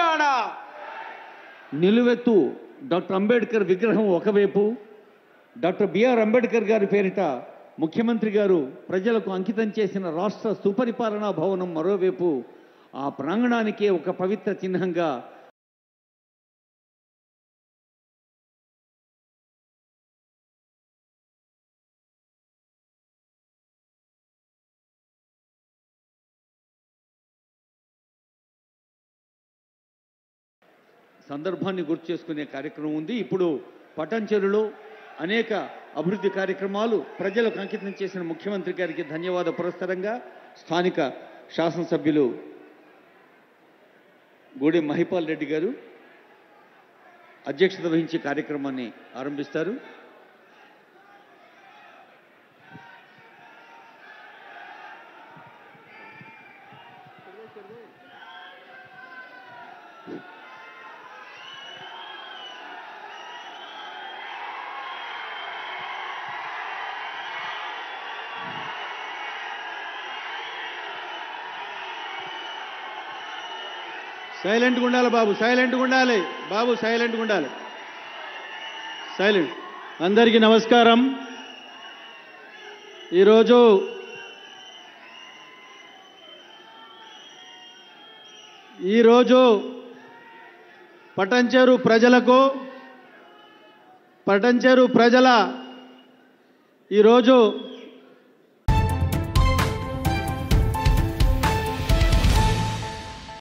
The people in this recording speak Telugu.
తెలంగాణ నిలువెత్తు డాక్టర్ అంబేద్కర్ విగ్రహం ఒకవైపు డాక్టర్ బిఆర్ అంబేద్కర్ గారి పేరిట ముఖ్యమంత్రి గారు ప్రజలకు అంకితం చేసిన రాష్ట్ర సుపరిపాలనా భవనం మరోవైపు ఆ ప్రాంగణానికే ఒక పవిత్ర చిహ్నంగా సందర్భాన్ని గుర్తు చేసుకునే కార్యక్రమం ఉంది ఇప్పుడు పటంచెరులో అనేక అభివృద్ధి కార్యక్రమాలు ప్రజలకు అంకితం చేసిన ముఖ్యమంత్రి గారికి ధన్యవాద పురస్సరంగా స్థానిక శాసనసభ్యులు గూడెం మహిపాల్ రెడ్డి గారు అధ్యక్షత వహించి కార్యక్రమాన్ని ఆరంభిస్తారు సైలెంట్గా ఉండాలి బాబు సైలెంట్గా ఉండాలి బాబు సైలెంట్గా ఉండాలి సైలెంట్ అందరికీ నమస్కారం ఈరోజు ఈరోజు పటంచెరు ప్రజలకు పటంచెరు ప్రజల ఈరోజు